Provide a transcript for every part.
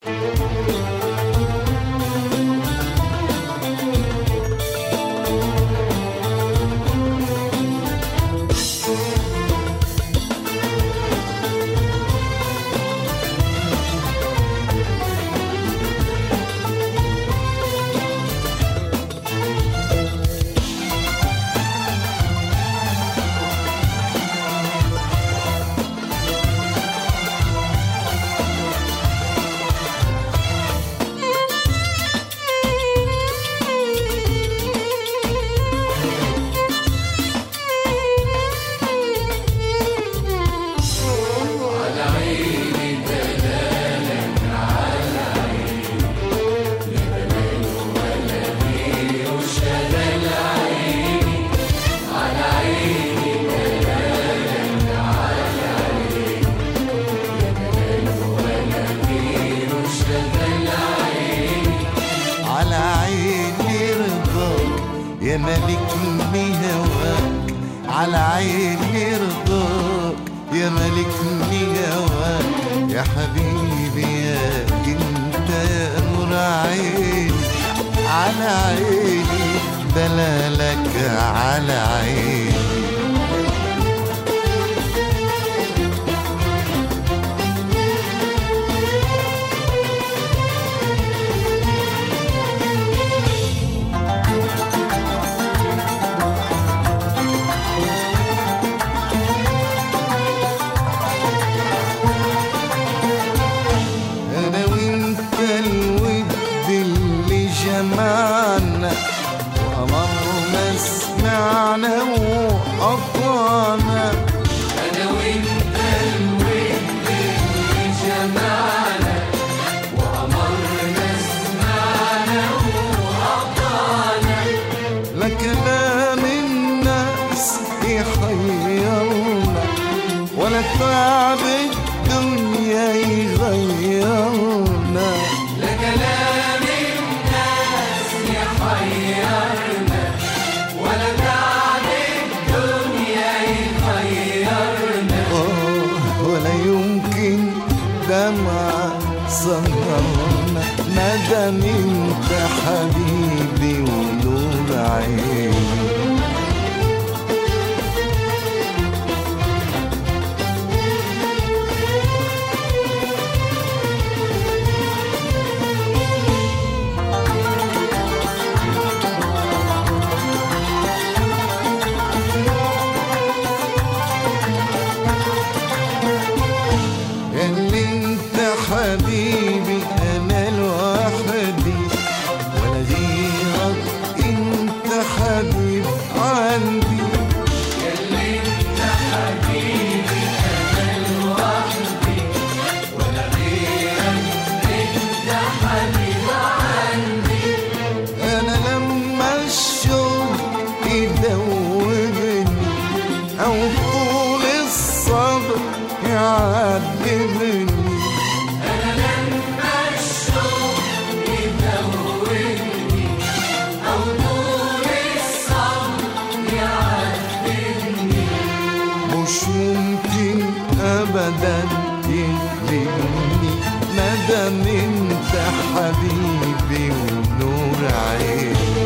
على عيني رضاك يا ملكني هواك على عيني رضاك يا ملكني هواك يا حبيبي يا انت يا نور عيني على عيني دلالك على عيني انا وانت الود اللي جمعنا وامر ما سمعنا وقطعنا أنا وأنت الود اللي جمعنا وأمرنا سمعنا وقطعنا لا كلام الناس يحيرنا ولا تعب الدنيا يغيرنا لا كلام الناس يحيرنا ولا تعب الدنيا يخيرنا آه ولا يمكن دمع سهرنا ما دام انت حبيبي ونور عيني اللي انت حبيبي انا لوحدي ولا غيرك انت حبيب عندي اللي انت حبيبي انا لوحدي ولا غيرك انت حبيب عندي انا لما الشوق يدوبني او طول الصبر يعذبني انا لما الشوق يدوبني او طول الصبر يعذبني مش ممكن ابدا يغلبني ما دام انت حبيبي ونور عيني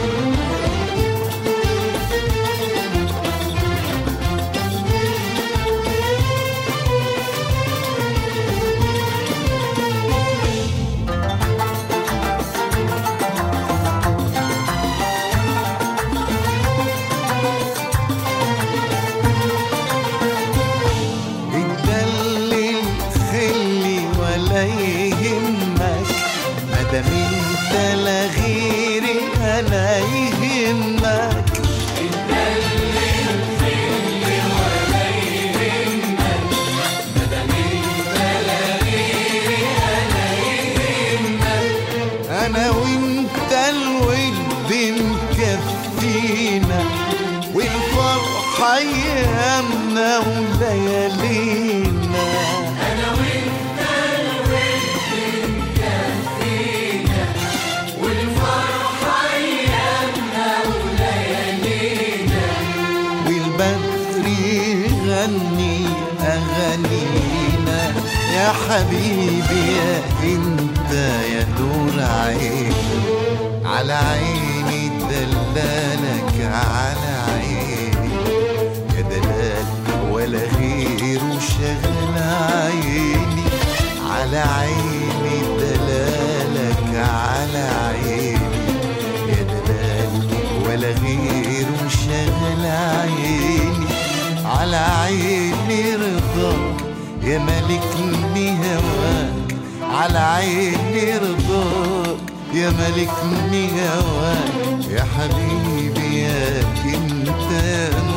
اتدلل خلي ولا يهمك مادام انت لا غيري انا يهمك انا وانت الود مكفينا والفرحة ايامنا وليالينا انا وانت الود مكفينا والفرحة ايامنا وليالينا والبدر يغني اغانينا يا حبيبي يا انت انت يا نور عيني على عيني دلالك على عيني يا دلال ولا غيره شغل عيني على عيني دلالك على عيني يا دلال ولا غيره شغل عيني على عيني رضاك يا ملكني هواك على عيني رضاك يا ملكني هواك يا حبيبي يا انت